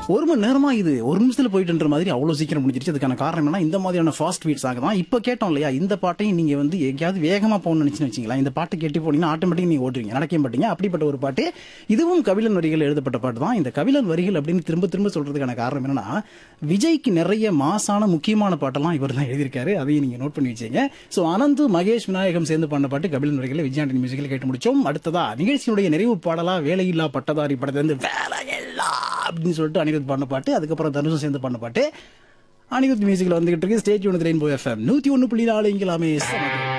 ஒரு மணி நேரமா இது ஒரு நிமிஷத்துல போயிட்டுன்ற மாதிரி அவ்வளவு சீக்கிரம் முடிஞ்சிருச்சு அதுக்கான காரணம் என்னன்னா இந்த மாதிரியான ஃபாஸ்ட் பீட் சாங் தான் இப்போ கேட்டோம் இல்லையா இந்த பாட்டையும் நீங்க வந்து எங்கேயாவது வேகமா போகணும்னு நினைச்சுன்னு வச்சுங்களா இந்த பாட்டு கேட்டு போனீங்கன்னா ஆட்டோமேட்டிக் நீங்க ஓட்டுவீங்க நடக்கவே மாட்டீங்க அப்படிப்பட்ட ஒரு பாட்டு இதுவும் கபிலன் வரிகள் எழுதப்பட்ட பாட்டு தான் இந்த கபிலன் வரிகள் அப்படின்னு திரும்ப திரும்ப சொல்றதுக்கான காரணம் என்னன்னா விஜய்க்கு நிறைய மாசான முக்கியமான பாட்டெல்லாம் இவர் தான் எழுதியிருக்காரு அதையும் நீங்க நோட் பண்ணி வச்சீங்க ஸோ அனந்து மகேஷ் விநாயகம் சேர்ந்து பண்ண பாட்டு கபிலன் வரிகளை விஜயாண்டி மியூசிக்கில் கேட்டு முடிச்சோம் அடுத்ததா நிகழ்ச்சியுடைய நிறைவு பாடலா வேலையில்லா பட்டதாரி படத்துலேருந்து வேலையில்லா அப்படின்னு சொல்லிட்டு அனிருத் பண்ண பாட்டு அதுக்கப்புறம் தனுஷும் சேர்ந்து பண்ண பாட்டு அனிருத் மியூசிக்கில் வந்துகிட்டு இருக்கு ஸ்டேட் யூனிட் ரெயின்போ எஃப்எம் நூற்றி ஒன்று புள்ளி நாலு இங்கலாமே சமது.